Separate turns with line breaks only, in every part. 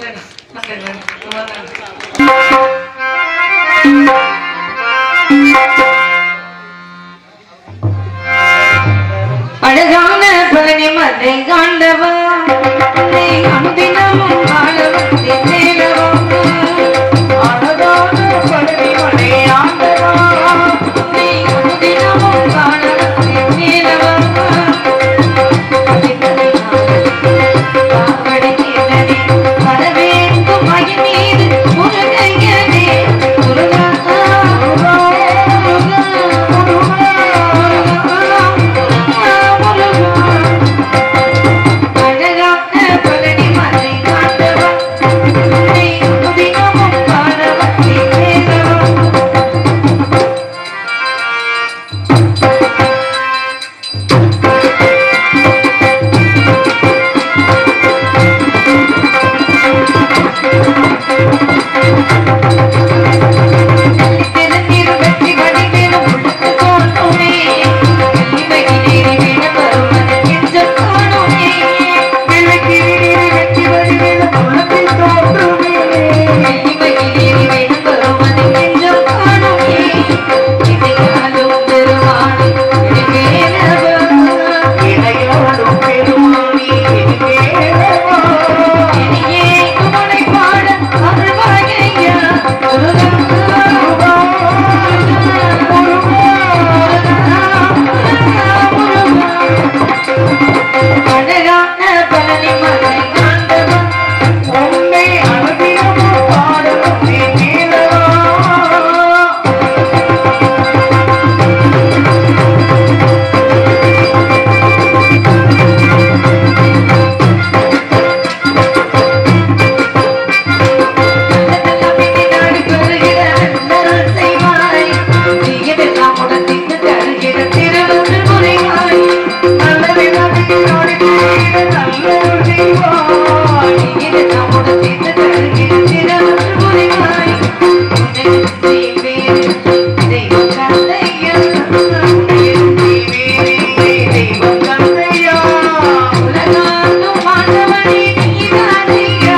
நன்றி, நன்றி. ரொம்ப நன்றி. அழகான பழனி மதை காண்டவா உன்னை அனுதினமும் வாழவத்தை தேடவா அழகான பழனி மலை ஆண்டவா உன்னை அனுதினமும் வாழவத்தை தேடவா காவடிக்கிறதே வரவேற்கும் மகி மீது முருகையனே முருகா முருகா அழகான பழனி மலை காண்டவா உன்னை தினமும் பாடவத்தை தேடவா திறந்திரு வெற்றி வடிவேலும் உள்ளத்து தோன்றுமே. வெள்ளிமயிலேறி வீண பருவன நெஞ்சம் காணுமே. வெள்ளிக்கிரீரி வெற்றி வடிவேலும் உள்ளத்தில் தோன்றுமே. வெள்ளிமயிலேறி வீண பருவன நெஞ்சம் காணுமே. இணையாலும் பெருமானே, இணைவேலவா. இணையாலும் பெருமானே, இணைவேலவா. இனியே உமனை பாட அருள்வாயையா. முருகா, அழகான பழனி மலை ஆண்டவா, உன்னை அனுதினமும் பாடுவதே நீலவா. உலகாலும் மாணவனே நீதானையா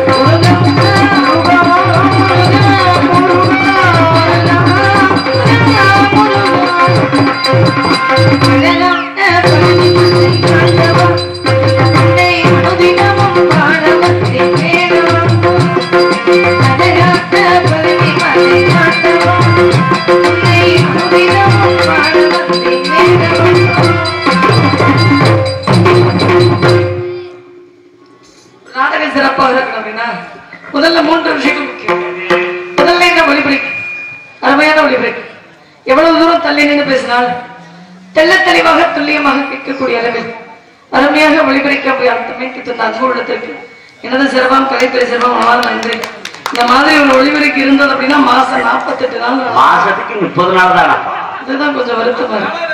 நாடகம் சிறப்பாக இருக்கணும் அப்படின்னா முதல்ல மூன்று விஷயங்கள் முக்கியம் முதல்ல என்ன ஒளிபரிக்கு அருமையான ஒளிபரிக்கு எவ்வளவு தூரம் தள்ளி நின்று பேசினாலும் தெள்ள தெளிவாக துல்லியமாக கேட்கக்கூடிய அளவில் அருமையாக ஒளிபரிக்க போய் அர்த்தமைக்கு தந்த அன்பு உள்ளத்திற்கு எனது சிறப்பாம் கலைத்துறை சிறப்பாம் மனமார்ந்த நன்றி இந்த மாதிரி ஒரு ஒளிபரிக்கு இருந்தது அப்படின்னா மாசம் நாற்பத்தெட்டு நாள்
மாசத்துக்கு முப்பது நாள் தானா
இதுதான் கொஞ்சம் வருத்தமா இருக்கு